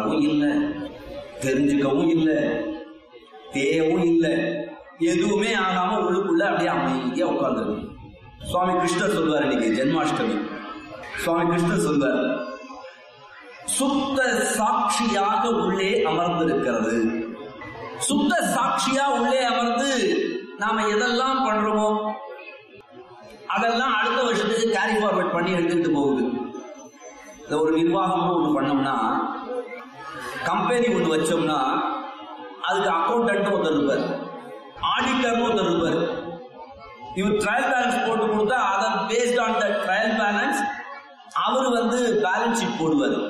வளரவும் இல்லை தெரிஞ்சுக்கவும் இல்லை தேயவும் இல்லை எதுவுமே ஆகாம உள்ளுக்குள்ள அப்படியே அமைதியா உட்கார்ந்துருக்கு சுவாமி கிருஷ்ணர் சொல்வார் இன்னைக்கு ஜென்மாஷ்டமி சுவாமி கிருஷ்ணர் சொல்வார் சுத்த சாட்சியாக உள்ளே அமர்ந்திருக்கிறது சுத்த சாட்சியா உள்ளே அமர்ந்து நாம எதெல்லாம் பண்றோமோ அதெல்லாம் அடுத்த வருஷத்துக்கு கேரி ஃபார்வர்ட் பண்ணி எடுத்துக்கிட்டு போகுது இந்த ஒரு நிர்வாகமும் ஒன்று பண்ணோம்னா கம்பெனி ஒன்று வச்சோம்னா அதுக்கு அக்கௌண்டன்ட் ஒருத்தர் இருப்பார் ஆடிட்டர் ஒருத்தர் இருப்பார் இவர் ட்ரையல் பேலன்ஸ் போட்டு கொடுத்தா அதை based on the trial balance அவர் வந்து பேலன்ஸ் ஷீட் போடுவார்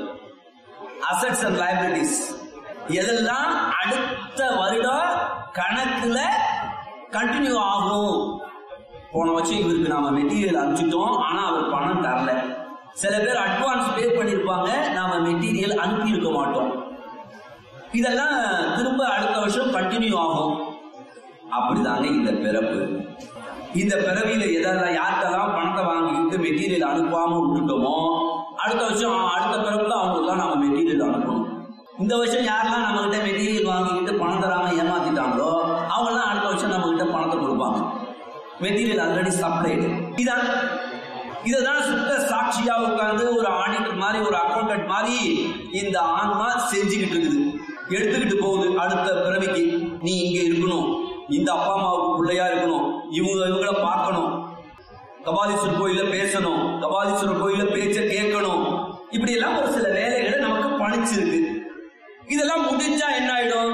அசட்ஸ் அண்ட் லைபிலிட்டிஸ் எதெல்லாம் அடுத்த வருடம் கணக்குல கண்டினியூ ஆகும் போன வருஷம் இவருக்கு நாம மெட்டீரியல் அனுப்பிச்சிட்டோம் ஆனா அவர் பணம் தரல சில பேர் அட்வான்ஸ் பே பண்ணிருப்பாங்க நாம மெட்டீரியல் அனுப்பி இருக்க மாட்டோம் இதெல்லாம் திரும்ப அடுத்த வருஷம் கண்டினியூ ஆகும் அப்படிதாங்க இந்த பிறப்பு இந்த பிறவியில எதெல்லாம் யார்கிட்டலாம் பணத்தை வாங்கிட்டு மெட்டீரியல் அனுப்பாம விட்டுட்டோமோ அடுத்த வருஷம் அடுத்த பிறப்புல அவங்களுக்குலாம் நாம மெட்டீரியல் அனுப்பணும் இந்த வருஷம் யாரெல்லாம் நம்ம கிட்ட மெட்டீரியல் வாங்கிக்கிட்டு பணம் தராம ஏமாத்திட்டாங்களோ அவங்கெல்லாம் அடுத்த வருஷம் நம்ம கிட்ட பணத்தை கொடுப்பாங்க மெட்டீரியல் ஆல்ரெடி சப்ளைடு இதான் இதுதான் சுத்த சாட்சியா உட்கார்ந்து ஒரு ஆடிட்டர் மாதிரி ஒரு அக்கௌண்டன்ட் மாதிரி இந்த ஆன்மா செஞ்சுக்கிட்டு இருக்குது எடுத்துக்கிட்டு போகுது அடுத்த பிறவிக்கு நீ இங்க இருக்கணும் இந்த அப்பா அம்மாவுக்கு பிள்ளையா இருக்கணும் இவங்க இவங்கள பார்க்கணும் கபாலீஸ்வரர் கோயில பேசணும் கபாலீஸ்வரர் கோயில பேச்ச கேட்கணும் இப்படி எல்லாம் ஒரு சில வேலைகளை நமக்கு பணிச்சிருக்கு இதெல்லாம் முடிஞ்சா என்ன ஆயிடும்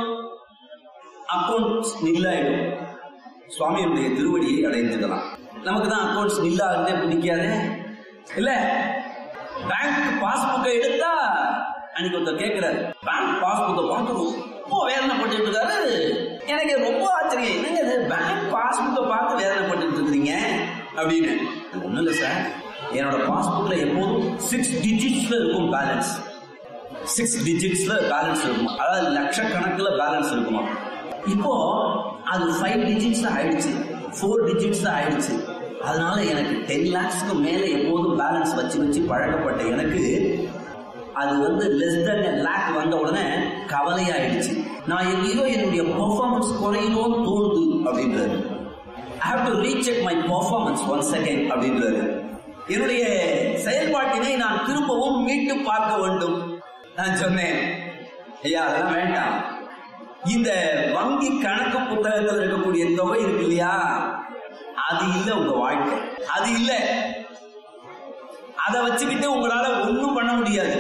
அக்கௌண்ட் நில்லாயிடும் சுவாமியுடைய திருவடியை அடைந்துக்கலாம் நமக்கு தான் அக்கௌண்ட்ஸ் நில்லாகிறதே பிடிக்காது இல்ல பேங்க் பாஸ்புக்கை எடுத்தா அன்னைக்கு ஒருத்தர் கேட்கிறாரு பேங்க் பாஸ்புக்கை பார்த்து ரொம்ப வேதனைப்பட்டு இருக்காரு எனக்கு ரொம்ப ஆச்சரியம் என்னங்க இது பேங்க் பாஸ்புக்கை பார்த்து வேதனைப்பட்டு இருக்கிறீங்க அப்படின்னு ஒண்ணும் இல்லை சார் என்னோட பாஸ்புக்ல எப்போதும் சிக்ஸ் டிஜிட்ஸ்ல இருக்கும் பேலன்ஸ் சிக்ஸ் டிஜிட்ஸ்ல பேலன்ஸ் இருக்கும் அதாவது லட்சக்கணக்கில் பேலன்ஸ் இருக்குமா இப்போ அது ஃபைவ் டிஜிட்ஸ் ஆயிடுச்சு ஃபோர் டிஜிட்ஸ் ஆயிடுச்சு அதனால எனக்கு டென் லேக்ஸ்க்கு மேலே எப்போதும் பேலன்ஸ் வச்சு வச்சு பழக்கப்பட்ட எனக்கு அது வந்து லெஸ் தென் லேக் வந்த உடனே கவலையாயிடுச்சு நான் எங்கேயோ என்னுடைய பெர்ஃபார்மன்ஸ் குறையணும்னு தோணுது அப்படின்றாரு I have to recheck my performance one second அப்படின்றாரு என்னுடைய செயல்பாட்டினை நான் திரும்பவும் மீட்டு பார்க்க வேண்டும் நான் சொன்னேன் ஐயா அதெல்லாம் வேண்டாம் இந்த வங்கி கணக்கு புத்தகத்தில் இருக்கக்கூடிய தொகை இருக்கு இல்லையா அது இல்ல உங்க வாழ்க்கை அது இல்ல அதை வச்சுக்கிட்டு உங்களால ஒண்ணும் பண்ண முடியாது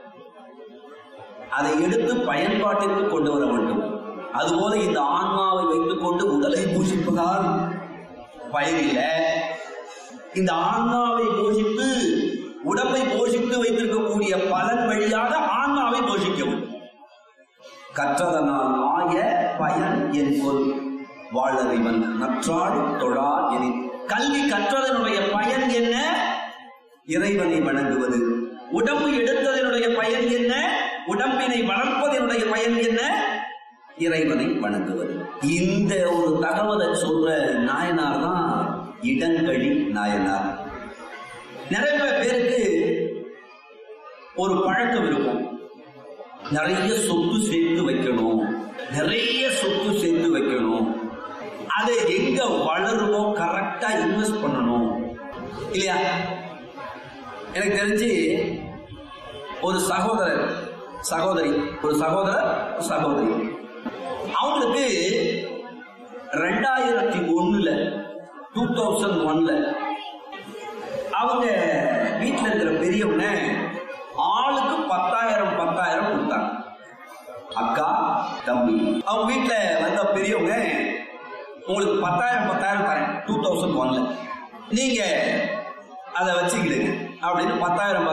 அதை எடுத்து பயன்பாட்டிற்கு கொண்டு வர வேண்டும் அதுபோல இந்த ஆன்மாவை வைத்துக் கொண்டு உடலை பூஷிப்பதால் பயனில்ல இந்த ஆன்மாவை போஷித்து உடம்பை போஷித்து வைத்திருக்கக்கூடிய பலன் வழியாக ஆன்மாவை போஷிக்கவும் கற்றதனால் ஆய பயன் என் கொல் வாழறிவன் நற்றாள் தொழா என கல்வி கற்றதனுடைய பயன் என்ன இறைவனை வணங்குவது உடம்பு எடுத்ததனுடைய பயன் என்ன உடம்பினை வளர்ப்பதனுடைய பயன் என்ன இறைவனை வணங்குவது இந்த ஒரு தகவலை சொல்ற நாயனார் தான் இடங்கழி நாயனார் நிறைய பேருக்கு ஒரு பழக்கம் இருக்கும் நிறைய சொத்து சேர்த்து வைக்கணும் நிறைய சொத்து சேர்த்து வைக்கணும் அதை எங்க வளருமோ கரெக்டா இன்வெஸ்ட் பண்ணணும் இல்லையா எனக்கு தெரிஞ்சு ஒரு சகோதரர் சகோதரி ஒரு சகோதரர் ஒரு சகோதரி அவங்களுக்கு ரெண்டாயிரத்தி ஒண்ணுல டூ தௌசண்ட் ஒன்ல அவங்க வீட்டில் இருக்கிற பெரியவங்க ஆளுக்கு பத்தாயிரம் பத்தாயிரம் கொடுத்தாங்க அக்கா தம்பி அவங்க வீட்டில் வந்த பெரியவங்க உங்களுக்கு பத்தாயிரம் பத்தாயிரம் தரேன் டூ தௌசண்ட் ஒன்ல நீங்க அதை வச்சுக்கிடுங்க அப்படின்னு பத்தாயிரம்